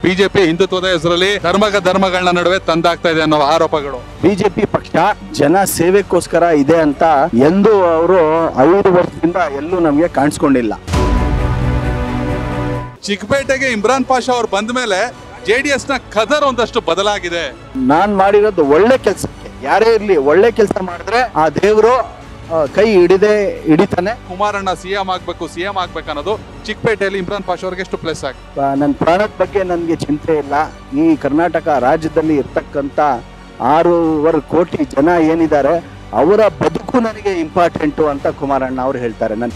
BJP ಹಿಂದುತ್ವದ ಹೆಸರಲ್ಲಿ ಧರ್ಮಗ ಧರ್ಮಗಳನ್ನ ನಡುವೆ ತಂದಾಗ್ತಾ ಇದೆ ಅನ್ನೋ ಆರೋಪಗಳು ಬಿಜೆಪಿ ಪಕ್ಷ ಜನ ಸೇವೆಗೋಸ್ಕರ ಇದೆ ಅಂತ ಎಂದು ಅವರು ಐದು ವರ್ಷದಿಂದ ಎಲ್ಲೂ ನಮಗೆ ಕಾಣಿಸ್ಕೊಂಡಿಲ್ಲ ಚಿಕ್ಕಪೇಟೆಗೆ ಇಮ್ರಾನ್ ಪಾಷಾ ಅವ್ರು ಬಂದ ಮೇಲೆ ಜೆ ಡಿ ಎಸ್ ನ ಕದರ್ ಒಂದಷ್ಟು ಬದಲಾಗಿದೆ ನಾನ್ ಮಾಡಿರೋದು ಒಳ್ಳೆ ಕೆಲಸಕ್ಕೆ ಯಾರೇ ಇರ್ಲಿ ಒಳ್ಳೆ ಕೆಲಸ ಮಾಡಿದ್ರೆ ಆ ದೇವರು ಕೈ ಹಿಡಿದೇ ಹಿಡಿತಾನೆ ಕುಮಾರಣ್ಣ ಸಿಎಂ ಆಗ್ಬೇಕು ಸಿಎಂ ಆಗ್ಬೇಕು ಅನ್ನೋದು ಚಿಕ್ಕಪೇಟೆಯಲ್ಲಿ ಇಮ್ರಾನ್ ಪಾಷಾ ಅವ್ರಿಗೆ ಎಷ್ಟು ಪ್ಲಸ್ ಆಗಿ ನನ್ನ ಪ್ರಾಣದ ಬಗ್ಗೆ ನನಗೆ ಚಿಂತೆ ಇಲ್ಲ ಈ ಕರ್ನಾಟಕ ರಾಜ್ಯದಲ್ಲಿ ಇರ್ತಕ್ಕಂಥ ಆರೂವರೆ ಕೋಟಿ ಜನ ಏನಿದ್ದಾರೆ ಅವರ ಬದುಕು ನನಗೆ ಇಂಪಾರ್ಟೆಂಟು ಅಂತ ಕುಮಾರಣ್ಣ ಅವರು ಹೇಳ್ತಾರೆ ನನ್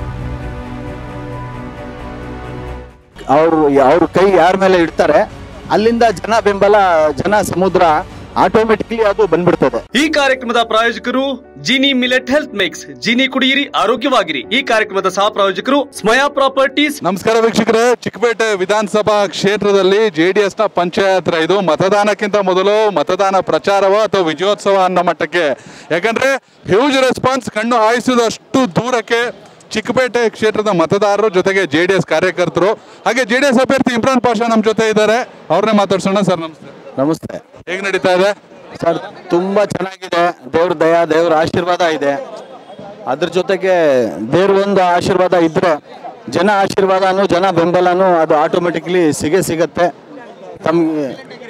ಅವರು ಅವ್ರ ಕೈ ಯಾರ ಮೇಲೆ ಇಡ್ತಾರೆ ಅಲ್ಲಿಂದ ಜನ ಬೆಂಬಲ ಜನ ಸಮುದ್ರ ಆಟೋಮೆಟಿಕ್ಲಿ ಅದು ಬಂದ್ಬಿಡ್ತದೆ ಈ ಕಾರ್ಯಕ್ರಮದ ಪ್ರಾಯೋಜಕರು Jini millet health mix Jini ಕುಡಿಯಿರಿ ಆರೋಗ್ಯವಾಗಿರಿ ಈ ಕಾರ್ಯಕ್ರಮದ ಸಹ ಪ್ರಾಯೋಜಕರು ಸ್ಮಯಾ ಪ್ರಾಪರ್ಟೀಸ್ ನಮಸ್ಕಾರ ವೀಕ್ಷಕರೇ ಚಿಕ್ಕಪೇಟೆ ವಿಧಾನಸಭಾ ಕ್ಷೇತ್ರದಲ್ಲಿ ಜೆಡಿಎಸ್ ನ ಪಂಚಾಯತ್ ಇದು ಮತದಾನಕ್ಕಿಂತ ಮೊದಲು ಮತದಾನ ಪ್ರಚಾರವ ಅಥವಾ ವಿಜಯೋತ್ಸವ ಅನ್ನೋ ಮಟ್ಟಕ್ಕೆ ಯಾಕಂದ್ರೆ ಹ್ಯೂಜ್ ರೆಸ್ಪಾನ್ಸ್ ಕಣ್ಣು ಹಾಯಿಸಿದಷ್ಟು ದೂರಕ್ಕೆ ಚಿಕ್ಕಪೇಟೆ ಕ್ಷೇತ್ರದ ಮತದಾರರು ಜೊತೆಗೆ ಜೆ ಡಿ ಎಸ್ ಕಾರ್ಯಕರ್ತರು ಹಾಗೆ ಜೆ ಡಿ ಎಸ್ ಅಭ್ಯರ್ಥಿ ಇಮ್ರಾನ್ ಪಾಷಾ ನಮ್ಮ ಜೊತೆ ಇದ್ದಾರೆ ಅವ್ರನ್ನೇ ಮಾತಾಡ್ಸೋಣ ಸರ್ ನಮಸ್ತೆ ನಮಸ್ತೆ ಹೇಗೆ ನಡೀತಾ ಇದೆ ಸರ್ ತುಂಬಾ ಚೆನ್ನಾಗಿದೆ ದೇವ್ರ ದಯ ದೇವ್ರ ಆಶೀರ್ವಾದ ಇದೆ ಅದ್ರ ಜೊತೆಗೆ ದೇವ್ರ ಒಂದು ಆಶೀರ್ವಾದ ಇದ್ರೆ ಜನ ಆಶೀರ್ವಾದನೂ ಜನ ಬೆಂಬಲನೂ ಅದು ಆಟೋಮೆಟಿಕ್ಲಿ ಸಿಗೇ ಸಿಗತ್ತೆ ತಮಗೆ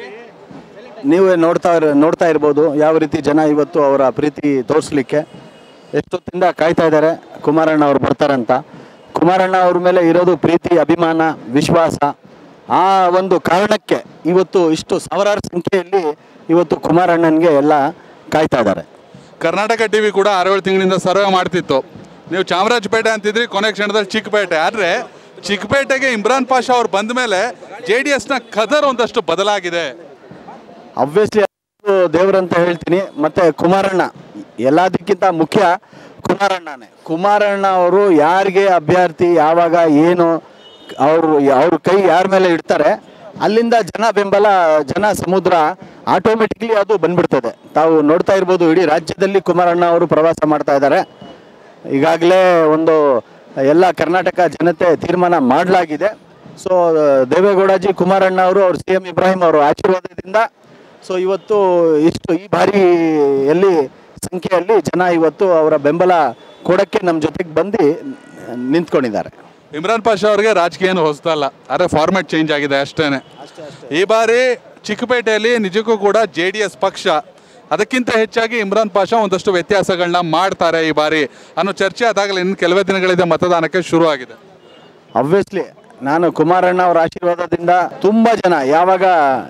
ನೀವೇ ನೋಡ್ತಾ ಇರ್ ನೋಡ್ತಾ ಇರ್ಬೋದು ಯಾವ ರೀತಿ ಜನ ಇವತ್ತು ಅವರ ಪ್ರೀತಿ ತೋರಿಸ್ಲಿಕ್ಕೆ ಎಷ್ಟೊತ್ತಿಂದ ಕಾಯ್ತಾ ಇದ್ದಾರೆ ಕುಮಾರಣ್ಣ ಅವ್ರು ಬರ್ತಾರಂತ ಕುಮಾರಣ್ಣ ಅವ್ರ ಮೇಲೆ ಇರೋದು ಪ್ರೀತಿ ಅಭಿಮಾನ ವಿಶ್ವಾಸ ಆ ಒಂದು ಕಾರಣಕ್ಕೆ ಇವತ್ತು ಇಷ್ಟು ಸಾವಿರಾರು ಸಂಖ್ಯೆಯಲ್ಲಿ ಇವತ್ತು ಕುಮಾರಣ್ಣನಿಗೆ ಎಲ್ಲ ಕಾಯ್ತಾ ಇದ್ದಾರೆ ಕರ್ನಾಟಕ ಟಿವಿ ಕೂಡ ಆರೇಳು ತಿಂಗಳಿಂದ ಸರ್ವೆ ಮಾಡ್ತಿತ್ತು ನೀವು ಚಾಮರಾಜಪೇಟೆ ಅಂತಿದ್ರಿ ಕೊನೆ ಕ್ಷಣದಲ್ಲಿ ಚಿಕ್ಕಪೇಟೆ ಆದರೆ ಚಿಕ್ಕಪೇಟೆಗೆ ಇಮ್ರಾನ್ ಪಾಷಾ ಅವ್ರು ಬಂದ ಮೇಲೆ ಜೆ ಡಿ ಎಸ್ನ ಕದರ್ ಒಂದಷ್ಟು ಬದಲಾಗಿದೆ ಅಬ್ವಿಯಸ್ಲಿ ದೇವರಂತ ಹೇಳ್ತೀನಿ ಮತ್ತೆ ಕುಮಾರಣ್ಣ ಎಲ್ಲದಕ್ಕಿಂತ ಮುಖ್ಯ ಕುಮಾರಣ್ಣನೇ ಕುಮಾರಣ್ಣ ಅವರು ಯಾರಿಗೆ ಅಭ್ಯರ್ಥಿ ಯಾವಾಗ ಏನು ಅವರು ಅವ್ರ ಕೈ ಯಾರ ಮೇಲೆ ಇಡ್ತಾರೆ ಅಲ್ಲಿಂದ ಜನ ಬೆಂಬಲ ಜನ ಸಮುದ್ರ ಆಟೋಮೆಟಿಕ್ಲಿ ಅದು ಬಂದ್ಬಿಡ್ತದೆ ತಾವು ನೋಡ್ತಾ ಇರ್ಬೋದು ಇಡೀ ರಾಜ್ಯದಲ್ಲಿ ಕುಮಾರಣ್ಣ ಅವರು ಪ್ರವಾಸ ಮಾಡ್ತಾ ಇದ್ದಾರೆ ಈಗಾಗಲೇ ಒಂದು ಎಲ್ಲ ಕರ್ನಾಟಕ ಜನತೆ ತೀರ್ಮಾನ ಮಾಡಲಾಗಿದೆ ಸೊ ದೇವೇಗೌಡಜಿ ಕುಮಾರಣ್ಣ ಅವರು ಅವ್ರ ಸಿ ಎಂ ಇಬ್ರಾಹಿಂ ಅವರು ಆಶೀರ್ವಾದದಿಂದ ಸೊ ಇವತ್ತು ಇಷ್ಟು ಈ ಬಾರಿ ಎಲ್ಲಿ ಸಂಖ್ಯೆಯಲ್ಲಿ ಜನ ಇವತ್ತು ಅವರ ಬೆಂಬಲ ಕೊಡಕ್ಕೆ ನಮ್ಮ ಜೊತೆಗೆ ಬಂದು ನಿಂತ್ಕೊಂಡಿದ್ದಾರೆ ಇಮ್ರಾನ್ ಪಾಷಾ ಅವ್ರಿಗೆ ರಾಜಕೀಯ ಏನು ಹೊಸದಲ್ಲ ಆದರೆ ಫಾರ್ಮೆಟ್ ಚೇಂಜ್ ಆಗಿದೆ ಅಷ್ಟೇನೆ ಈ ಬಾರಿ ಚಿಕ್ಕಪೇಟೆಯಲ್ಲಿ ನಿಜಕ್ಕೂ ಕೂಡ ಜೆ ಡಿ ಎಸ್ ಪಕ್ಷ ಅದಕ್ಕಿಂತ ಹೆಚ್ಚಾಗಿ ಇಮ್ರಾನ್ ಪಾಷಾ ಒಂದಷ್ಟು ವ್ಯತ್ಯಾಸಗಳನ್ನ ಮಾಡ್ತಾರೆ ಈ ಬಾರಿ ಅನ್ನೋ ಚರ್ಚೆ ಅದಾಗಲೇ ಇನ್ನು ಕೆಲವೇ ದಿನಗಳಿಂದ ಮತದಾನಕ್ಕೆ ಶುರು ಆಗಿದೆ ಅಬ್ವಿಯಸ್ಲಿ ನಾನು ಕುಮಾರಣ್ಣ ಅವರ ಆಶೀರ್ವಾದದಿಂದ ತುಂಬ ಜನ ಯಾವಾಗ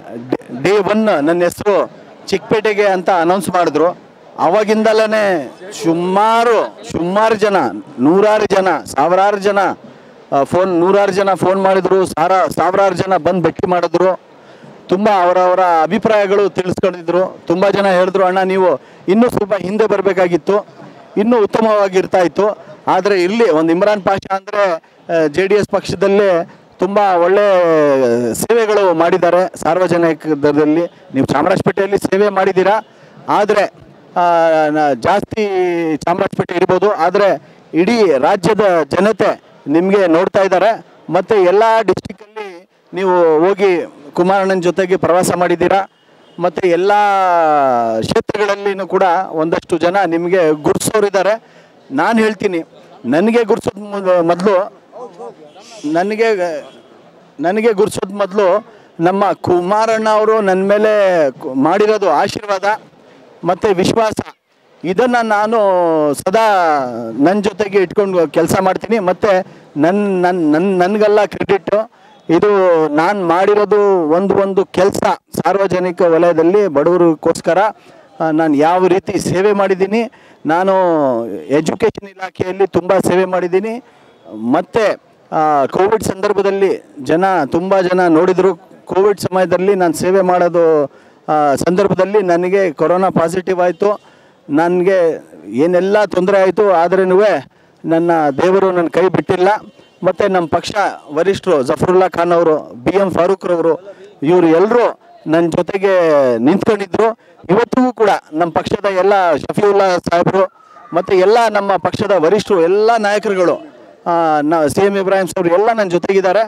ಡೇ ಒನ್ ನನ್ನ ಹೆಸರು ಚಿಕ್ಕಪೇಟೆಗೆ ಅಂತ ಅನೌನ್ಸ್ ಮಾಡಿದ್ರು ಅವಾಗಿಂದಲೇ ಸುಮಾರು ಸುಮಾರು ಜನ ನೂರಾರು ಜನ ಸಾವಿರಾರು ಜನ ಫೋನ್ ನೂರಾರು ಜನ ಫೋನ್ ಮಾಡಿದ್ರು ಸಾರ ಸಾವಿರಾರು ಜನ ಬಂದು ಭೇಟಿ ಮಾಡಿದ್ರು ತುಂಬ ಅವರವರ ಅಭಿಪ್ರಾಯಗಳು ತಿಳಿಸ್ಕೊಂಡಿದ್ರು ತುಂಬ ಜನ ಹೇಳಿದ್ರು ಅಣ್ಣ ನೀವು ಇನ್ನೂ ಸ್ವಲ್ಪ ಹಿಂದೆ ಬರಬೇಕಾಗಿತ್ತು ಇನ್ನೂ ಉತ್ತಮವಾಗಿರ್ತಾ ಇತ್ತು ಆದರೆ ಇಲ್ಲಿ ಒಂದು ಇಮ್ರಾನ್ ಪಾಷಾ ಅಂದರೆ ಜೆ ಡಿ ಎಸ್ ಪಕ್ಷದಲ್ಲೇ ತುಂಬ ಒಳ್ಳೆ ಸೇವೆಗಳು ಮಾಡಿದ್ದಾರೆ ಸಾರ್ವಜನಿಕದಲ್ಲಿ ನೀವು ಚಾಮರಾಜಪೇಟೆಯಲ್ಲಿ ಸೇವೆ ಮಾಡಿದ್ದೀರಾ ಆದರೆ ಜಾಸ್ತಿ ಚಾಮರಾಜಪೇಟೆ ಇರ್ಬೋದು ಆದರೆ ಇಡೀ ರಾಜ್ಯದ ಜನತೆ ನಿಮಗೆ ನೋಡ್ತಾ ಇದ್ದಾರೆ ಮತ್ತು ಎಲ್ಲ ಡಿಸ್ಟಿಕಲ್ಲಿ ನೀವು ಹೋಗಿ ಕುಮಾರಣ್ಣನ ಜೊತೆಗೆ ಪ್ರವಾಸ ಮಾಡಿದ್ದೀರಾ ಮತ್ತು ಎಲ್ಲ ಕ್ಷೇತ್ರಗಳಲ್ಲಿನೂ ಕೂಡ ಒಂದಷ್ಟು ಜನ ನಿಮಗೆ ಗುರ್ಸೋರಿದ್ದಾರೆ ನಾನು ಹೇಳ್ತೀನಿ ನನಗೆ ಗುರ್ಸೋದು ಮೊದಲು ನನಗೆ ನನಗೆ ಗುರ್ಸೋದು ಮೊದಲು ನಮ್ಮ ಕುಮಾರಣ್ಣ ಅವರು ನನ್ನ ಮೇಲೆ ಕು- ಮಾಡಿರೋದು ಆಶೀರ್ವಾದ ಮತ್ತು ವಿಶ್ವಾಸ ಇದನ್ನು ನಾನು ಸದಾ ನನ್ನ ಜೊತೆಗೆ ಇಟ್ಕೊಂಡು ಕೆಲಸ ಮಾಡ್ತೀನಿ ಮತ್ತು ನನ್ನ ನನ್ನ ನನ್ನ ನನಗೆಲ್ಲ ಕ್ರೆಡಿಟ್ಟು ಇದು ನಾನು ಮಾಡಿರೋದು ಒಂದು ಒಂದು ಕೆಲಸ ಸಾರ್ವಜನಿಕ ವಲಯದಲ್ಲಿ ಬಡವರಿಗೋಸ್ಕರ ನಾನು ಯಾವ ರೀತಿ ಸೇವೆ ಮಾಡಿದ್ದೀನಿ ನಾನು ಎಜುಕೇಷನ್ ಇಲಾಖೆಯಲ್ಲಿ ತುಂಬ ಸೇವೆ ಮಾಡಿದ್ದೀನಿ ಮತ್ತು ಕೋವಿಡ್ ಸಂದರ್ಭದಲ್ಲಿ ಜನ ತುಂಬ ಜನ ನೋಡಿದರು ಕೋವಿಡ್ ಸಮಯದಲ್ಲಿ ನಾನು ಸೇವೆ ಮಾಡೋದು ಆ, ಸಂದರ್ಭದಲ್ಲಿ ನನಗೆ ಕೊರೋನಾ ಪಾಸಿಟಿವ್ ಆಯಿತು ನನಗೆ ಏನೆಲ್ಲ ತೊಂದರೆ ಆಯಿತು ಆದ್ರೂ ನನ್ನ ದೇವರು ನನ್ನ ಕೈ ಬಿಟ್ಟಿಲ್ಲ ಮತ್ತು ನಮ್ಮ ಪಕ್ಷ ವರಿಷ್ಠರು ಜಫರುಲ್ಲಾ ಖಾನ್ ಅವರು ಬಿ ಎಂ ಫಾರೂಕ್ರವರು ಇವರು ಎಲ್ಲರೂ ನನ್ನ ಜೊತೆಗೆ ನಿಂತ್ಕೊಂಡಿದ್ರು ಇವತ್ತಿಗೂ ಕೂಡ ನಮ್ಮ ಪಕ್ಷದ ಎಲ್ಲ ಶಫಿಯುಲ್ಲಾ ಸಾಹೇಬರು ಮತ್ತು ಎಲ್ಲ ನಮ್ಮ ಪಕ್ಷದ ವರಿಷ್ಠರು ಎಲ್ಲ ನಾಯಕರುಗಳು ಸಿ ಎಂ ಇಬ್ರಾಹಿಂ ಅವರು ಎಲ್ಲ ನನ್ನ ಜೊತೆಗಿದ್ದಾರೆ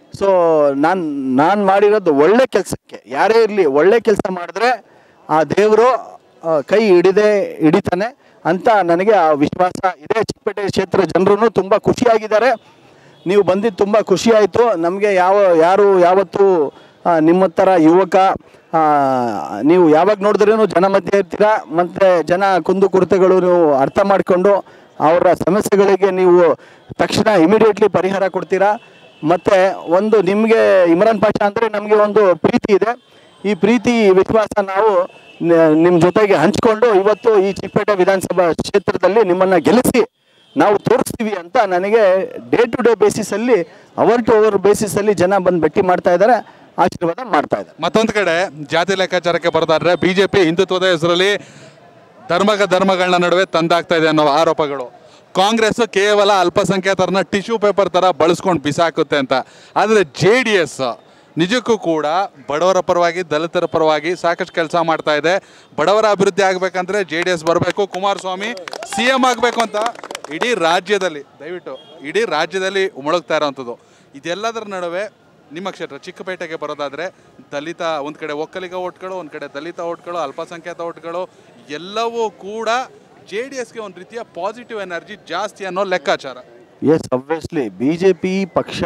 ಸೊ ನಾನು ನಾನು ಮಾಡಿರೋದು ಒಳ್ಳೆ ಕೆಲಸಕ್ಕೆ ಯಾರೇ ಇರಲಿ ಒಳ್ಳೆ ಕೆಲಸ ಮಾಡಿದ್ರೆ ಆ ದೇವರು ಕೈ ಹಿಡಿದೇ ಹಿಡಿತಾನೆ ಅಂತ ನನಗೆ ಆ ವಿಶ್ವಾಸ ಇದೆ ಚಿಕ್ಕಪೇಟೆ ಕ್ಷೇತ್ರ ಜನರು ತುಂಬ ಖುಷಿಯಾಗಿದ್ದಾರೆ ನೀವು ಬಂದಿದ್ದು ತುಂಬ ಖುಷಿ ಆಯಿತು ನಮಗೆ ಯಾವ ಯಾರು ಯಾವತ್ತೂ ಆ, ನಿಮ್ಮ ಥರ ಯುವಕ ಆ, ನೀವು ಯಾವಾಗ ನೋಡಿದ್ರೂ ಜನ ಮಧ್ಯೆ ಇರ್ತೀರಾ ಮತ್ತು ಜನ ಕುಂದು ಕೊರತೆಗಳು ನೀವು ಅರ್ಥ ಮಾಡಿಕೊಂಡು ಅವರ ಸಮಸ್ಯೆಗಳಿಗೆ ನೀವು ತಕ್ಷಣ ಇಮಿಡಿಯೇಟ್ಲಿ ಪರಿಹಾರ ಕೊಡ್ತೀರಾ ಮತ್ತು ಒಂದು ನಿಮಗೆ ಇಮ್ರಾನ್ ಪಾಷಾ ಅಂದರೆ ನಮಗೆ ಒಂದು ಪ್ರೀತಿ ಇದೆ ಈ ಪ್ರೀತಿ ವಿಶ್ವಾಸ ನಾವು ನಿಮ್ಮ ಜೊತೆಗೆ ಹಂಚ್ಕೊಂಡು ಇವತ್ತು ಈ ಚಿಕ್ಕಪೇಟೆ ವಿಧಾನಸಭಾ ಕ್ಷೇತ್ರದಲ್ಲಿ ನಿಮ್ಮನ್ನು ಗೆಲ್ಲಿಸಿ ನಾವು ತೋರಿಸ್ತೀವಿ ಅಂತ ನನಗೆ ಡೇ ಟು ಡೇ ಬೇಸಿಸಲ್ಲಿ ಅವರ್ ಟು ಅವರ್ ಬೇಸಿಸಲ್ಲಿ ಜನ ಬಂದು ಭೇಟಿ ಮಾಡ್ತಾ ಇದ್ದಾರೆ ಆಶೀರ್ವಾದ ಮಾಡ್ತಾ ಇದ್ದಾರೆ ಮತ್ತೊಂದು ಕಡೆ ಜಾತಿ ಲೆಕ್ಕಾಚಾರಕ್ಕೆ ಬರೋದಾದ್ರೆ ಬಿಜೆಪಿ ಹಿಂದುತ್ವದ ಹೆಸರಲ್ಲಿ ಧರ್ಮಗ ಧರ್ಮಗಳನ್ನ ನಡುವೆ ತಂದಾಗ್ತಾ ಇದೆ ಅನ್ನೋ ಆರೋಪಗಳು ಕಾಂಗ್ರೆಸ್ ಕೇವಲ ಅಲ್ಪಸಂಖ್ಯಾತರನ್ನ ಟಿಶ್ಯೂ ಪೇಪರ್ ತರ ಬಳಸ್ಕೊಂಡು ಬಿಸಾಕುತ್ತೆ ಅಂತ ಆದರೆ ಜೆ ಡಿ ಎಸ್ ನಿಜಕ್ಕೂ ಕೂಡ ಬಡವರ ಪರವಾಗಿ ದಲಿತರ ಪರವಾಗಿ ಸಾಕಷ್ಟು ಕೆಲಸ ಮಾಡ್ತಾ ಇದೆ ಬಡವರ ಅಭಿವೃದ್ಧಿ ಆಗಬೇಕಂದ್ರೆ ಜೆ ಡಿ ಎಸ್ ಬರಬೇಕು ಕುಮಾರಸ್ವಾಮಿ ಸಿ ಎಂ ಆಗಬೇಕು ಅಂತ ಇಡೀ ರಾಜ್ಯದಲ್ಲಿ ದಯವಿಟ್ಟು ಇಡೀ ರಾಜ್ಯದಲ್ಲಿ ಮುಳುಗ್ತಾ ಇರೋವಂಥದ್ದು ಇದೆಲ್ಲದರ ನಡುವೆ ನಿಮ್ಮ ಕ್ಷೇತ್ರ ಚಿಕ್ಕಪೇಟೆಗೆ ಬರೋದಾದ್ರೆ ದಲಿತ ಒಂದು ಕಡೆ ಒಕ್ಕಲಿಗ ಓಟ್ಗಳು ಒಂದು ಕಡೆ ದಲಿತ ಓಟ್ಗಳು ಅಲ್ಪಸಂಖ್ಯಾತ ಓಟ್ಗಳು ಎಲ್ಲವೂ ಕೂಡ ಜೆ ಡಿ ಎಸ್ಗೆ ಒಂದು ರೀತಿಯ ಪಾಸಿಟಿವ್ ಎನರ್ಜಿ ಜಾಸ್ತಿ ಅನ್ನೋ ಲೆಕ್ಕಾಚಾರ yes obviously B J P ಪಕ್ಷ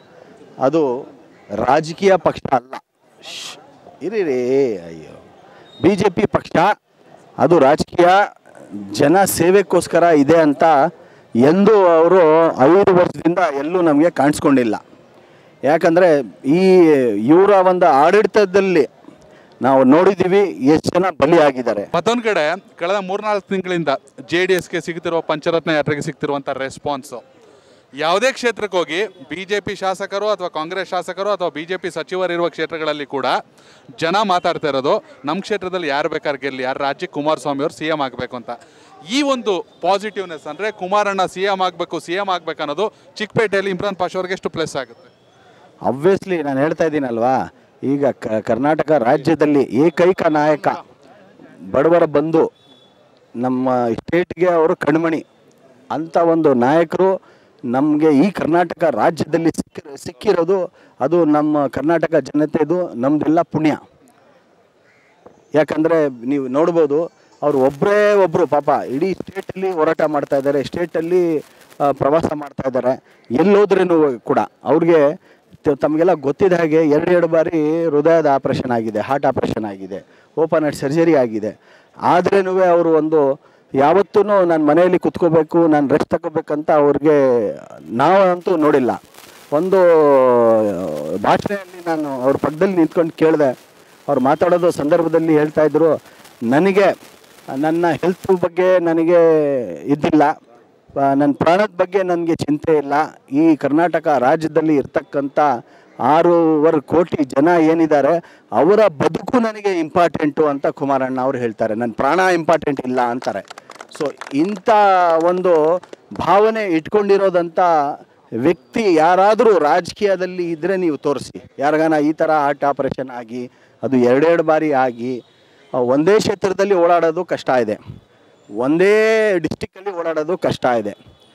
ಅದು ರಾಜಕೀಯ ಪಕ್ಷ ಅಲ್ಲ ಶ್ಶ್, ಇರಿ ರೀ ಅಯ್ಯೋ ಬಿ ಜೆ ಪಿ ಪಕ್ಷ ಅದು ರಾಜಕೀಯ ಜನ ಸೇವೆಗೋಸ್ಕರ ಇದೆ ಅಂತ ಎಂದು ಅವರು ಐದು ವರ್ಷದಿಂದ ಎಲ್ಲೂ ನಮಗೆ ಕಾಣಿಸ್ಕೊಂಡಿಲ್ಲ ಯಾಕಂದರೆ ಈ ಇವರ ಒಂದು ಆಡಳಿತದಲ್ಲಿ ನಾವು ನೋಡಿದ್ದೀವಿ ಎಷ್ಟು ಜನ ಬಲಿಯಾಗಿದ್ದಾರೆ ಮತ್ತೊಂದು ಕಡೆ ಕಳೆದ ಮೂರ್ನಾಲ್ಕು ತಿಂಗಳಿಂದ ಜೆ ಡಿ ಎಸ್ಗೆ ಸಿಗ್ತಿರುವ ಪಂಚರತ್ನ ಯಾತ್ರೆಗೆ ಸಿಗ್ತಿರುವಂಥ ರೆಸ್ಪಾನ್ಸು ಯಾವುದೇ ಕ್ಷೇತ್ರಕ್ಕೆ ಹೋಗಿ ಬಿ ಜೆ ಪಿ ಶಾಸಕರು ಅಥವಾ ಕಾಂಗ್ರೆಸ್ ಶಾಸಕರು ಅಥವಾ ಬಿ ಜೆ ಪಿ ಸಚಿವರಿರುವ ಕ್ಷೇತ್ರಗಳಲ್ಲಿ ಕೂಡ ಜನ ಮಾತಾಡ್ತಾ ಇರೋದು ನಮ್ಮ ಕ್ಷೇತ್ರದಲ್ಲಿ ಯಾರು ಬೇಕಾದ್ರೆ ಗೆಲ್ಲಿ ಯಾರು ರಾಜ್ಯಕ್ಕೆ ಕುಮಾರಸ್ವಾಮಿ ಅವರು ಸಿ ಎಂ ಆಗಬೇಕು ಅಂತ ಈ ಒಂದು ಪಾಸಿಟಿವ್ನೆಸ್ ಅಂದರೆ ಕುಮಾರಣ್ಣ ಸಿ ಎಂ ಆಗಬೇಕು ಸಿ ಎಂ ಆಗಬೇಕು ಅನ್ನೋದು ಚಿಕ್ಕಪೇಟೆಯಲ್ಲಿ ಇಮ್ರಾನ್ ಪಾಷಾ ಅವ್ರಿಗೆ ಎಷ್ಟು ಪ್ಲಸ್ ಆಗುತ್ತೆ ಅಬ್ವಿಯಸ್ಲಿ ನಾನು ಹೇಳ್ತಾ ಇದ್ದೀನಲ್ವಾ ಈಗ ಕ- ಕರ್ನಾಟಕ ರಾಜ್ಯದಲ್ಲಿ ಏಕೈಕ ನಾಯಕ ಬಡವರ ಬಂಧು ನಮ್ಮ ಸ್ಟೇಟ್ಗೆ ಅವರು ಕಣ್ಮಣಿ ಅಂಥ ಒಂದು ನಾಯಕರು ನಮಗೆ ಈ ಕರ್ನಾಟಕ ರಾಜ್ಯದಲ್ಲಿ ಸಿಕ್ಕಿ ಸಿಕ್ಕಿರೋದು ಅದು ನಮ್ಮ ಕರ್ನಾಟಕ ಜನತೆದು ನಮ್ಮದೆಲ್ಲ ಪುಣ್ಯ ಯಾಕಂದರೆ ನೀವು ನೋಡ್ಬೋದು ಅವ್ರು ಒಬ್ಬರೇ ಒಬ್ಬರು ಪಾಪ ಇಡೀ ಸ್ಟೇಟಲ್ಲಿ ಹೋರಾಟ ಮಾಡ್ತಾ ಇದ್ದಾರೆ ಸ್ಟೇಟಲ್ಲಿ ಆ, ಪ್ರವಾಸ ಮಾಡ್ತಾ ಇದ್ದಾರೆ ಎಲ್ಲೋದ್ರೂ ಕೂಡ ಅವ್ರಿಗೆ ತ- ತಮಗೆಲ್ಲ ಗೊತ್ತಿದ್ದ ಹಾಗೆ ಎರಡೆರಡು ಬಾರಿ ಹೃದಯದ ಆಪ್ರೇಷನ್ ಆಗಿದೆ ಹಾರ್ಟ್ ಆಪ್ರೇಷನ್ ಆಗಿದೆ ಓಪನ್ ಹಾರ್ಟ್ ಸರ್ಜರಿ ಆಗಿದೆ ಆದ್ರೇನು ಅವರು ಒಂದು ಯಾವತ್ತೂ ನಾನು ಮನೆಯಲ್ಲಿ ಕುತ್ಕೋಬೇಕು ನಾನು ರೆಸ್ಟ್ ತಗೋಬೇಕಂತ ಅವ್ರಿಗೆ ನಾವಂತೂ ನೋಡಿಲ್ಲ ಒಂದು ಭಾಷೆಯಲ್ಲಿ ನಾನು ಅವ್ರ ಪಕ್ಕದಲ್ಲಿ ನಿಂತ್ಕೊಂಡು ಕೇಳಿದೆ ಅವ್ರು ಮಾತಾಡೋದು ಸಂದರ್ಭದಲ್ಲಿ ಹೇಳ್ತಾ ಇದ್ರು ನನಗೆ ನನ್ನ ಹೆಲ್ತ್ ಬಗ್ಗೆ ನನಗೆ ಇದ್ದಿಲ್ಲ ಆ, ನನ್ನ ಪ್ರಾಣದ ಬಗ್ಗೆ ನನಗೆ ಚಿಂತೆ ಇಲ್ಲ ಈ ಕರ್ನಾಟಕ ರಾಜ್ಯದಲ್ಲಿ ಇರ್ತಕ್ಕಂಥ ಆರೂವರೆ ಕೋಟಿ ಜನ ಏನಿದ್ದಾರೆ ಅವರ ಬದುಕು ನನಗೆ ಇಂಪಾರ್ಟೆಂಟು ಅಂತ ಕುಮಾರಣ್ಣ ಅವರು ಹೇಳ್ತಾರೆ ನನ್ನ ಪ್ರಾಣ ಇಂಪಾರ್ಟೆಂಟ್ ಇಲ್ಲ ಅಂತಾರೆ ಸೊ ಇಂಥ ಒಂದು ಭಾವನೆ ಇಟ್ಕೊಂಡಿರೋದಂಥ ವ್ಯಕ್ತಿ ಯಾರಾದರೂ ರಾಜಕೀಯದಲ್ಲಿ ಇದ್ದರೆ ನೀವು ತೋರಿಸಿ ಯಾರಿಗಾನ ಈ ಥರ ಹಾರ್ಟ್ ಆಪರೇಷನ್ ಆಗಿ ಅದು ಎರಡೆರಡು ಬಾರಿ ಆಗಿ ಆ, ಒಂದೇ ಕ್ಷೇತ್ರದಲ್ಲಿ ಓಡಾಡೋದು ಕಷ್ಟ ಇದೆ ಒಂದೇ ಡಿಸ್ಟಿಕ್ಕಲ್ಲಿ ಓಡಾಡೋದು ಕಷ್ಟ ಇದೆ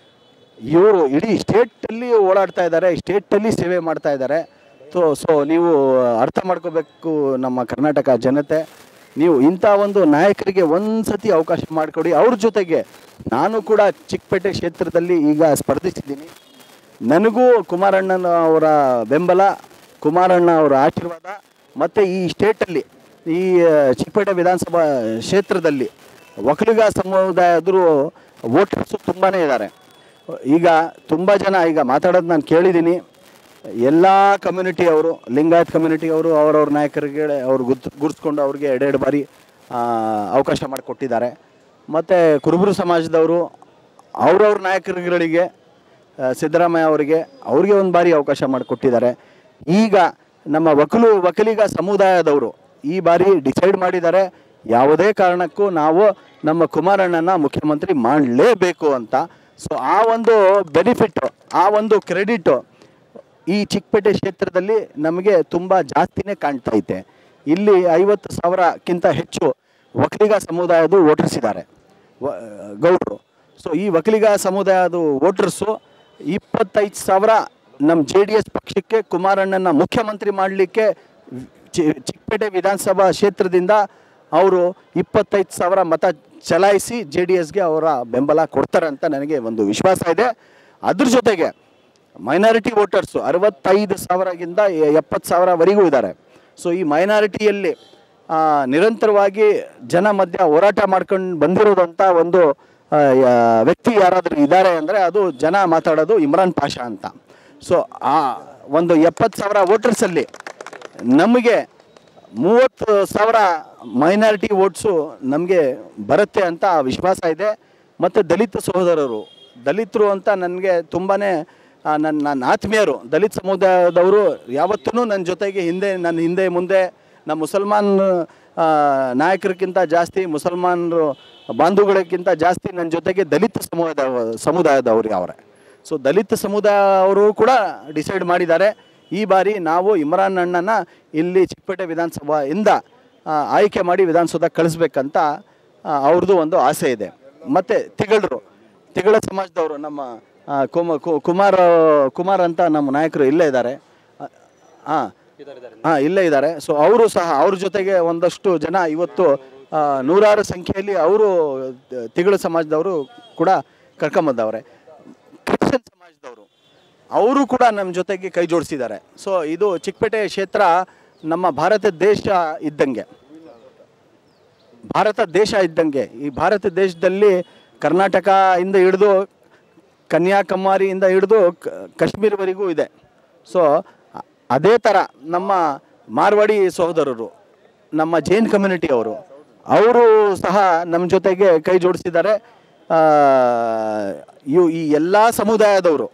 ಇವರು ಇಡೀ ಸ್ಟೇಟಲ್ಲಿ ಓಡಾಡ್ತಾ ಇದ್ದಾರೆ ಸ್ಟೇಟಲ್ಲಿ ಸೇವೆ ಮಾಡ್ತಾ ಇದ್ದಾರೆ ಸೊ ಸೊ ನೀವು ಅರ್ಥ ಮಾಡ್ಕೋಬೇಕು ನಮ್ಮ ಕರ್ನಾಟಕ ಜನತೆ ನೀವು ಇಂಥ ಒಂದು ನಾಯಕರಿಗೆ ಒಂದು ಸತಿ ಅವಕಾಶ ಮಾಡಿಕೊಡಿ ಅವ್ರ ಜೊತೆಗೆ ನಾನು ಕೂಡ ಚಿಕ್ಕಪೇಟೆ ಕ್ಷೇತ್ರದಲ್ಲಿ ಈಗ ಸ್ಪರ್ಧಿಸಿದ್ದೀನಿ ನನಗೂ ಕುಮಾರಣ್ಣನ ಅವರ ಬೆಂಬಲ ಕುಮಾರಣ್ಣ ಅವರ ಆಶೀರ್ವಾದ ಮತ್ತು ಈ ಸ್ಟೇಟಲ್ಲಿ ಈ ಆ, ಚಿಕ್ಕಪೇಟೆ ವಿಧಾನಸಭಾ ಕ್ಷೇತ್ರದಲ್ಲಿ ಒಕ್ಕಲಿಗ ಸಮುದಾಯದರು ವೋಟರ್ಸು ತುಂಬಾ ಇದ್ದಾರೆ ಈಗ ತುಂಬ ಜನ ಈಗ ಮಾತಾಡೋದು ನಾನು ಕೇಳಿದ್ದೀನಿ ಎಲ್ಲ ಕಮ್ಯುನಿಟಿ ಅವರು ಲಿಂಗಾಯತ್ ಕಮ್ಯುನಿಟಿ ಅವರು ಅವರವ್ರ ನಾಯಕರಿಗೆ ಅವ್ರು ಗುರ್ತು ಗುರ್ಸ್ಕೊಂಡು ಅವ್ರಿಗೆ ಎರಡೆರಡು ಬಾರಿ ಆ, ಅವಕಾಶ ಮಾಡಿಕೊಟ್ಟಿದ್ದಾರೆ ಮತ್ತು ಕುರುಬರು ಸಮಾಜದವರು ಅವ್ರವ್ರ ನಾಯಕರುಗಳಿಗೆ ಆ, ಸಿದ್ದರಾಮಯ್ಯ ಅವರಿಗೆ ಅವ್ರಿಗೆ ಒಂದು ಬಾರಿ ಅವಕಾಶ ಮಾಡಿಕೊಟ್ಟಿದ್ದಾರೆ ಈಗ ನಮ್ಮ ವಕಲು ವಕಲಿಗ ಸಮುದಾಯದವರು ಈ ಬಾರಿ ಡಿಸೈಡ್ ಮಾಡಿದ್ದಾರೆ ಯಾವುದೇ ಕಾರಣಕ್ಕೂ ನಾವು ನಮ್ಮ ಕುಮಾರಣ್ಣನ ಮುಖ್ಯಮಂತ್ರಿ ಮಾಡಲೇಬೇಕು ಅಂತ ಸೊ ಆ ಒಂದು ಬೆನಿಫಿಟ್ಟು ಆ ಒಂದು ಕ್ರೆಡಿಟು ಈ ಚಿಕ್ಕಪೇಟೆ ಕ್ಷೇತ್ರದಲ್ಲಿ ನಮಗೆ ತುಂಬ ಜಾಸ್ತಿನೇ ಕಾಣ್ತಾ ಐತೆ ಇಲ್ಲಿ ಐವತ್ತು ಸಾವಿರಕ್ಕಿಂತ ಹೆಚ್ಚು ಒಕ್ಕಲಿಗ ಸಮುದಾಯದ ವೋಟರ್ಸ್ ಇದ್ದಾರೆ ವ- ಗೌಡ್ರು ಸೊ ಈ ಒಕ್ಕಲಿಗ ಸಮುದಾಯದ ವೋಟರ್ಸು ಇಪ್ಪತ್ತೈದು ಸಾವಿರ ನಮ್ಮ ಜೆ ಡಿ ಎಸ್ ಪಕ್ಷಕ್ಕೆ ಕುಮಾರಣ್ಣನ ಮುಖ್ಯಮಂತ್ರಿ ಮಾಡಲಿಕ್ಕೆ ಚಿಕ್ಕಪೇಟೆ ವಿಧಾನಸಭಾ ಕ್ಷೇತ್ರದಿಂದ ಅವರು ಇಪ್ಪತ್ತೈದು ಸಾವಿರ ಮತ ಚಲಾಯಿಸಿ ಜೆ ಡಿ ಎಸ್ಗೆ ಅವರ ಬೆಂಬಲ ಕೊಡ್ತಾರೆ ಅಂತ ನನಗೆ ಒಂದು ವಿಶ್ವಾಸ ಇದೆ ಅದ್ರ ಜೊತೆಗೆ ಮೈನಾರಿಟಿ ವೋಟರ್ಸು ಅರವತ್ತೈದು ಸಾವಿರಗಿಂತ ಎಪ್ಪತ್ತು ಸಾವಿರವರೆಗೂ ಇದ್ದಾರೆ ಸೊ ಈ ಮೈನಾರಿಟಿಯಲ್ಲಿ ಆ, ನಿರಂತರವಾಗಿ ಜನ ಮಧ್ಯ ಹೋರಾಟ ಮಾಡ್ಕೊಂಡು ಬಂದಿರೋದಂಥ ಒಂದು ಆ, ಯಾ- ವ್ಯಕ್ತಿ ಯಾರಾದರೂ ಇದ್ದಾರೆ ಅಂದರೆ ಅದು ಜನ ಮಾತಾಡೋದು ಇಮ್ರಾನ್ ಪಾಷಾ ಅಂತ ಸೊ ಆ ಒಂದು ಎಪ್ಪತ್ತು ಸಾವಿರ ವೋಟರ್ಸಲ್ಲಿ ನಮಗೆ ಮೂವತ್ತು ಸಾವಿರ ಮೈನಾರಿಟಿ ವೋಟ್ಸು ನಮಗೆ ಬರುತ್ತೆ ಅಂತ ವಿಶ್ವಾಸ ಇದೆ ಮತ್ತು ದಲಿತ ಸಹೋದರರು ದಲಿತರು ಅಂತ ನನಗೆ ತುಂಬಾ ನನ್ನ ನನ್ನ ಆತ್ಮೀಯರು ದಲಿತ ಸಮುದಾಯದವರು ಯಾವತ್ತೂ ನನ್ನ ಜೊತೆಗೆ ಹಿಂದೆ ನನ್ನ ಹಿಂದೆ ಮುಂದೆ ನಮ್ಮ ಮುಸಲ್ಮಾನ್ ಆ, ನಾಯಕರಿಗಿಂತ ಜಾಸ್ತಿ ಮುಸಲ್ಮಾನರು ಬಾಂಧುಗಳಿಗಿಂತ ಜಾಸ್ತಿ ನನ್ನ ಜೊತೆಗೆ ದಲಿತ ಸಮುದಾಯ ಸಮುದಾಯದವರು ಅವರೇ ಸೊ ದಲಿತ ಸಮುದಾಯ ಅವರು ಕೂಡ ಡಿಸೈಡ್ ಮಾಡಿದ್ದಾರೆ ಈ ಬಾರಿ ನಾವು ಇಮ್ರಾನ್ ಅಣ್ಣನ ಇಲ್ಲಿ ಚಿಕ್ಕಪೇಟೆ ವಿಧಾನಸಭೆಯಿಂದ ಆ, ಆಯ್ಕೆ ಮಾಡಿ ವಿಧಾನಸೌಧ ಕಳಿಸ್ಬೇಕಂತ ಆ, ಅವ್ರದ್ದು ಒಂದು ಆಸೆ ಇದೆ ಮತ್ತು ತಿಗಳರು ತಿಗಳ ಸಮಾಜದವರು ನಮ್ಮ ಆ, ಕುಮ ಕು- ಕುಮಾರ್ ಕುಮಾರ್ ಅಂತ ನಮ್ಮ ನಾಯಕರು ಇಲ್ಲೇ ಇದ್ದಾರೆ ಹಾಂ ಹಾಂ ಇಲ್ಲೇ ಇದ್ದಾರೆ ಸೊ ಅವರು ಸಹ ಅವ್ರ ಜೊತೆಗೆ ಒಂದಷ್ಟು ಜನ ಇವತ್ತು ಆ, ನೂರಾರು ಸಂಖ್ಯೆಯಲ್ಲಿ ಅವರು ತಿಗಳು ಸಮಾಜದವರು ಕೂಡ ಕರ್ಕೊಂಬಂದವ್ರೆ ಕ್ರಿಶ್ಚಿಯನ್ ಸಮಾಜದವರು ಅವರು ಕೂಡ ನಮ್ಮ ಜೊತೆಗೆ ಕೈ ಜೋಡಿಸಿದ್ದಾರೆ ಸೊ ಇದು ಚಿಕ್ಕಪೇಟೆ ಕ್ಷೇತ್ರ ನಮ್ಮ ಭಾರತ ದೇಶ ಇದ್ದಂಗೆ ಭಾರತ ದೇಶ ಇದ್ದಂಗೆ ಈ ಭಾರತ ದೇಶದಲ್ಲಿ ಕರ್ನಾಟಕ ಇಂದ ಹಿಡಿದು ಕನ್ಯಾಕುಮಾರಿಯಿಂದ ಹಿಡಿದು ಕ- ಕಾಶ್ಮೀರವರೆಗೂ ಇದೆ ಸೊ ಅ- ಅದೇ ಥರ ನಮ್ಮ ಮಾರ್ವಾಡಿ ಸಹೋದರರು ನಮ್ಮ ಜೈನ್ ಕಮ್ಯುನಿಟಿ ಅವರು ಅವರು ಸಹ ನಮ್ಮ ಜೊತೆಗೆ ಕೈ ಜೋಡಿಸಿದ್ದಾರೆ ಆ, ಇವು ಈ ಎಲ್ಲ ಸಮುದಾಯದವರು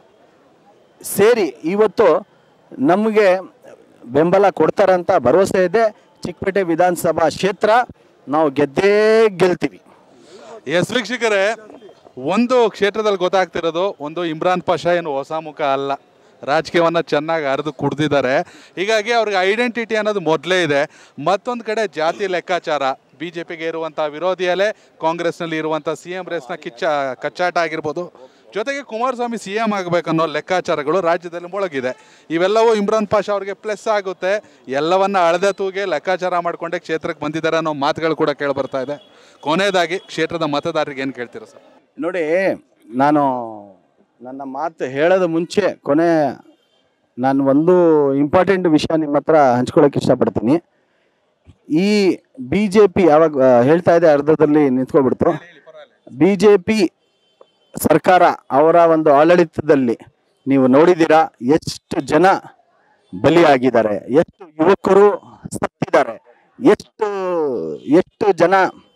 ಸೇರಿ ಇವತ್ತು ನಮಗೆ ಬೆಂಬಲ ಕೊಡ್ತಾರಂತ ಭರವಸೆ ಇದೆ ಚಿಕ್ಕಪೇಟೆ ವಿಧಾನಸಭಾ ಕ್ಷೇತ್ರ ನಾವು ಗೆದ್ದೇ ಗೆಲ್ತೀವಿ ಎಸ್ ವೀಕ್ಷಕರೇ ಒಂದು ಕ್ಷೇತ್ರದಲ್ಲಿ ಗೊತ್ತಾಗ್ತಿರೋದು ಒಂದು ಇಮ್ರಾನ್ ಪಾಷಾ ಏನು ಹೊಸ ಮುಖ ಅಲ್ಲ ರಾಜಕೀಯವನ್ನು ಚೆನ್ನಾಗಿ ಅರಿದು ಕುಡ್ದಿದ್ದಾರೆ ಹೀಗಾಗಿ ಅವ್ರಿಗೆ ಐಡೆಂಟಿಟಿ ಅನ್ನೋದು ಮೊದಲೇ ಇದೆ ಮತ್ತೊಂದು ಕಡೆ ಜಾತಿ ಲೆಕ್ಕಾಚಾರ ಬಿ ಜೆ ಪಿಗೆ ಇರುವಂಥ ವಿರೋಧಿಯಲ್ಲೇ ಕಾಂಗ್ರೆಸ್ನಲ್ಲಿ ಇರುವಂಥ ಸಿ ಎಂ ರೇಸ್ನ ಕಿಚ್ಚ ಕಚ್ಚಾಟ ಆಗಿರ್ಬೋದು ಜೊತೆಗೆ ಕುಮಾರಸ್ವಾಮಿ ಸಿ ಎಂ ಆಗಬೇಕನ್ನೋ ಲೆಕ್ಕಾಚಾರಗಳು ರಾಜ್ಯದಲ್ಲಿ ಮೊಳಗಿದೆ ಇವೆಲ್ಲವೂ ಇಮ್ರಾನ್ ಪಾಷಾ ಅವರಿಗೆ ಪ್ಲಸ್ ಆಗುತ್ತೆ ಎಲ್ಲವನ್ನ ಅಳದೆ ತೂಗೆ ಲೆಕ್ಕಾಚಾರ ಮಾಡಿಕೊಂಡೇ ಕ್ಷೇತ್ರಕ್ಕೆ ಬಂದಿದ್ದಾರೆ ಅನ್ನೋ ಮಾತುಗಳು ಕೂಡ ಕೇಳಿಬರ್ತಾ ಇದೆ ಕೊನೆಯದಾಗಿ ಕ್ಷೇತ್ರದ ಮತದಾರರಿಗೆ ಏನು ಕೇಳ್ತೀರಾ ಸರ್ ನೋಡಿ ನಾನು ನನ್ನ ಮಾತು ಹೇಳೋದು ಮುಂಚೆ ಕೊನೆ ನಾನು ಒಂದು ಇಂಪಾರ್ಟೆಂಟ್ ವಿಷಯ ನಿಮ್ಮ ಹತ್ರ ಹಂಚ್ಕೊಳ್ಳೋಕೆ ಇಷ್ಟಪಡ್ತೀನಿ ಈ ಬಿ ಜೆ ಪಿ ಯಾವಾಗ ಆ, ಹೇಳ್ತಾ ಇದೆ ಅರ್ಧದಲ್ಲಿ ನಿಂತ್ಕೊಬಿಡ್ತು ಬಿ ಜೆ ಪಿ ಸರ್ಕಾರ ಅವರ ಒಂದು ಆಡಳಿತದಲ್ಲಿ ನೀವು ನೋಡಿದ್ದೀರಾ ಎಷ್ಟು ಜನ ಬಲಿಯಾಗಿದ್ದಾರೆ ಎಷ್ಟು ಯುವಕರು ಸತ್ತಿದ್ದಾರೆ ಎಷ್ಟು ಎಷ್ಟು ಜನ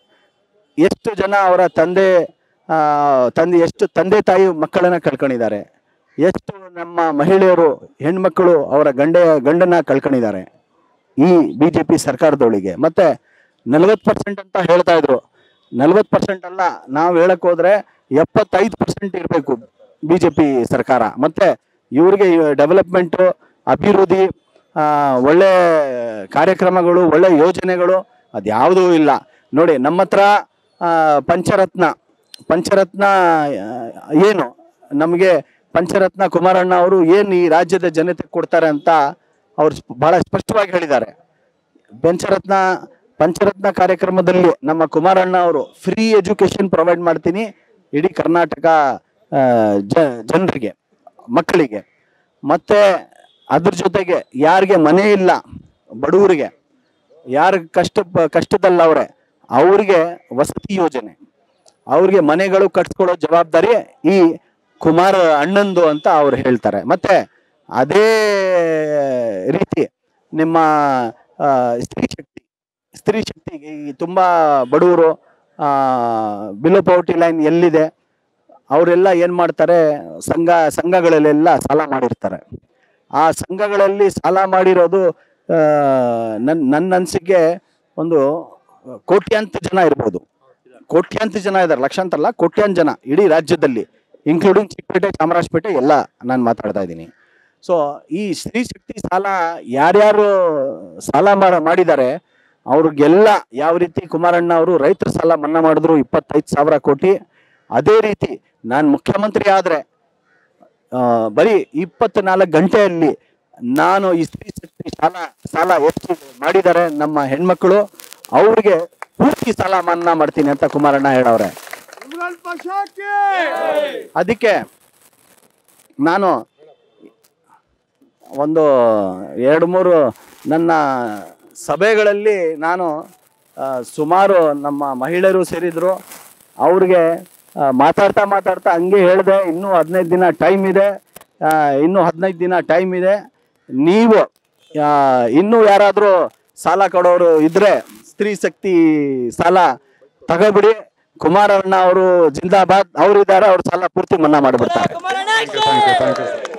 ಎಷ್ಟು ಜನ ಅವರ ತಂದೆ ಆ, ತಂದೆ ಎಷ್ಟು ತಂದೆ ತಾಯಿ ಮಕ್ಕಳನ್ನ ಕಳ್ಕೊಂಡಿದ್ದಾರೆ ಎಷ್ಟು ನಮ್ಮ ಮಹಿಳೆಯರು ಹೆಣ್ಮಕ್ಕಳು ಅವರ ಗಂಡ ಗಂಡನ ಕಳ್ಕೊಂಡಿದ್ದಾರೆ ಈ ಬಿ ಜೆ ಪಿ ಸರ್ಕಾರದೊಳಗೆ ಮತ್ತೆ ನಲವತ್ತು ಪರ್ಸೆಂಟ್ ಅಂತ ಹೇಳ್ತಾ ಇದ್ರು ನಲವತ್ತು ಪರ್ಸೆಂಟ್ ಅಲ್ಲ ನಾವು ಹೇಳಕ್ ಹೋದ್ರೆ ಎಪ್ಪತ್ತೈದು ಪರ್ಸೆಂಟ್ ಇರಬೇಕು ಬಿ ಜೆ ಪಿ ಸರ್ಕಾರ ಮತ್ತೆ ಇವ್ರಿಗೆ ಡೆವಲಪ್ಮೆಂಟು ಅಭಿವೃದ್ಧಿ ಆ, ಒಳ್ಳೆ ಕಾರ್ಯಕ್ರಮಗಳು ಒಳ್ಳೆ ಯೋಜನೆಗಳು ಅದ್ಯಾವುದೂ ಇಲ್ಲ ನೋಡಿ ನಮ್ಮ ಹತ್ರ ಆ, ಪಂಚರತ್ನ ಪಂಚರತ್ನ ಆ, ಏನು ನಮಗೆ ಪಂಚರತ್ನ ಕುಮಾರಣ್ಣ ಅವರು ಏನು ಈ ರಾಜ್ಯದ ಜನತೆ ಕೊಡ್ತಾರೆ ಅಂತ ಅವ್ರು ಸ್ಪ- ಬಹಳ ಸ್ಪಷ್ಟವಾಗಿ ಹೇಳಿದ್ದಾರೆ ಪಂಚರತ್ನ ಪಂಚರತ್ನ ಕಾರ್ಯಕ್ರಮದಲ್ಲಿ ನಮ್ಮ ಕುಮಾರಣ್ಣ ಅವರು ಫ್ರೀ ಎಜುಕೇಶನ್ ಪ್ರೊವೈಡ್ ಮಾಡ್ತೀನಿ ಇಡೀ ಕರ್ನಾಟಕ ಆ, ಜ ಜನರಿಗೆ ಮಕ್ಕಳಿಗೆ ಮತ್ತೆ ಅದ್ರ ಜೊತೆಗೆ ಯಾರಿಗೆ ಮನೆ ಇಲ್ಲ ಬಡವರಿಗೆ ಯಾರು ಕಷ್ಟ ಕಷ್ಟದಲ್ಲವ್ರೆ ಅವ್ರಿಗೆ ವಸತಿ ಯೋಜನೆ ಅವ್ರಿಗೆ ಮನೆಗಳು ಕಟ್ಸ್ಕೊಡೋ ಜವಾಬ್ದಾರಿ ಈ ಕುಮಾರ ಅಣ್ಣಂದು ಅಂತ ಅವ್ರು ಹೇಳ್ತಾರೆ ಮತ್ತೆ ಅದೇ ರೀತಿ ನಿಮ್ಮ ಆ, ಸ್ತ್ರೀ ಶಕ್ತಿ ಸ್ತ್ರೀ ಶಕ್ತಿ ಈ ತುಂಬ ಬಡವರು ಬಿಲೋ ಪವರ್ಟಿ ಲೈನ್ ಎಲ್ಲಿದೆ ಅವರೆಲ್ಲ ಏನು ಮಾಡ್ತಾರೆ ಸಂಘ ಸಂಘಗಳಲ್ಲೆಲ್ಲ ಸಾಲ ಮಾಡಿರ್ತಾರೆ ಆ ಸಂಘಗಳಲ್ಲಿ ಸಾಲ ಮಾಡಿರೋದು ಆ, ನನ್ನ ನನ್ನ ಅನಿಸಿಕೆ ಒಂದು ಕೋಟ್ಯಾಂತ ಜನ ಇರ್ಬೋದು ಕೋಟ್ಯಾಂತ ಜನ ಇದ್ದಾರೆ ಲಕ್ಷಾಂತರ ಅಲ್ಲ ಕೋಟ್ಯಾಂತ ಜನ ಇಡೀ ರಾಜ್ಯದಲ್ಲಿ ಇನ್ಕ್ಲೂಡಿಂಗ್ ಚಿಕ್ಕಪೇಟೆ ಚಾಮರಾಜಪೇಟೆ ಎಲ್ಲ ನಾನು ಮಾತಾಡ್ತಾ ಇದ್ದೀನಿ ಸೊ ಈ ಸ್ತ್ರೀ ಶಕ್ತಿ ಸಾಲ ಯಾರ್ಯಾರು ಸಾಲ ಮಾಡ ಮಾಡಿದ್ದಾರೆ ಅವ್ರಿಗೆಲ್ಲ ಯಾವ ರೀತಿ ಕುಮಾರಣ್ಣ ಅವರು ರೈತರ ಸಾಲ ಮನ್ನಾ ಮಾಡಿದ್ರು ಇಪ್ಪತ್ತೈದು ಸಾವಿರ ಕೋಟಿ ಅದೇ ರೀತಿ ನಾನು ಮುಖ್ಯಮಂತ್ರಿ ಆದರೆ ಆ, ಬರೀ ಇಪ್ಪತ್ನಾಲ್ಕು ಗಂಟೆಯಲ್ಲಿ ನಾನು ಈ ಸ್ತ್ರೀ ಶಕ್ತಿ ಸಾಲ ಸಾಲ ಎಷ್ಟು ಮಾಡಿದ್ದಾರೆ ನಮ್ಮ ಹೆಣ್ಮಕ್ಳು ಅವ್ರಿಗೆ ಪೂರ್ತಿ ಸಾಲ ಮನ್ನಾ ಮಾಡ್ತೀನಿ ಅಂತ ಕುಮಾರಣ್ಣ ಹೇಳವ್ರೆ ಅದಕ್ಕೆ ನಾನು ಒಂದು ಎರಡು ಮೂರು ನನ್ನ ಸಭೆಗಳಲ್ಲಿ ನಾನು ಆ, ಸುಮಾರು ನಮ್ಮ ಮಹಿಳೆಯರು ಸೇರಿದ್ರು ಅವ್ರಿಗೆ ಆ, ಮಾತಾಡ್ತಾ ಮಾತಾಡ್ತಾ ಹಂಗೆ ಹೇಳಿದೆ ಇನ್ನೂ ಹದಿನೈದು ದಿನ ಟೈಮ್ ಇದೆ ಆ, ಇನ್ನೂ ಹದಿನೈದು ದಿನ ಟೈಮ್ ಇದೆ ನೀವು ಆ, ಇನ್ನೂ ಯಾರಾದರೂ ಸಾಲ ಕೊಡೋರು ಇದ್ರೆ ಸ್ತ್ರೀ ಶಕ್ತಿ ಸಾಲ ತಗೋಬಿಡಿ ಕುಮಾರಣ್ಣ ಅವರು ಜಿಂದಾಬಾದ್ ಅವ್ರು ಇದ್ದಾರೆ ಅವ್ರ ಸಾಲ ಪೂರ್ತಿ ಮನ್ನಾ ಮಾಡಿಬಿಡ್ತಾರೆ Come on, action!